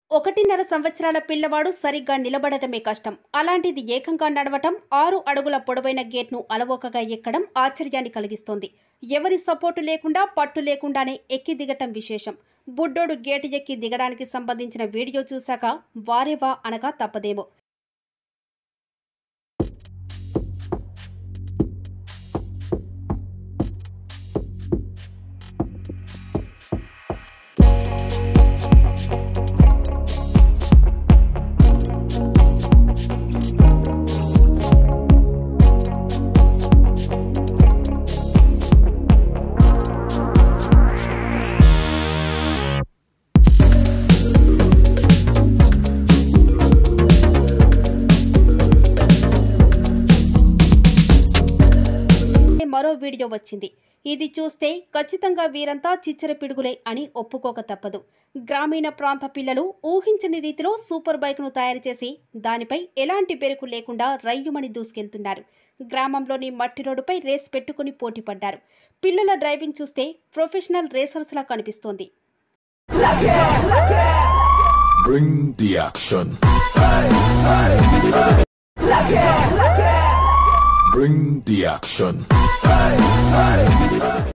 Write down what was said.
ఒకటిన్నర సంవత్సరాల పిల్లవాడు సరిగ్గా నిలబడటమే కష్టం అలాంటిది ఏకంగా నడవటం ఆరు అడుగుల పొడవైన గేట్ను అలవోకగా ఎక్కడం ఆశ్చర్యాన్ని కలిగిస్తోంది ఎవరి సపోర్టు లేకుండా పట్టు లేకుండానే ఎక్కి దిగటం విశేషం బుడ్డోడు గేటు ఎక్కి దిగడానికి సంబంధించిన వీడియో చూశాక వారేవా అనగా తప్పదేమో మరో వీడియో వచ్చింది ఇది చూస్తే ఖచ్చితంగా వీరంతా చిచ్చర పిడుగులే అని ఒప్పుకోక తప్పదు గ్రామీణ ప్రాంత పిల్లలు ఊహించని రీతిలో సూపర్ బైక్ను తయారు చేసి దానిపై ఎలాంటి బెరుకు లేకుండా రయ్యుమని దూసుకెళ్తున్నారు గ్రామంలోని మట్టి రోడ్డుపై రేస్ పెట్టుకుని పోటీ పడ్డారు పిల్లల డ్రైవింగ్ చూస్తే ప్రొఫెషనల్ రేసర్స్లా కనిపిస్తోంది Bring the action. Bring the action.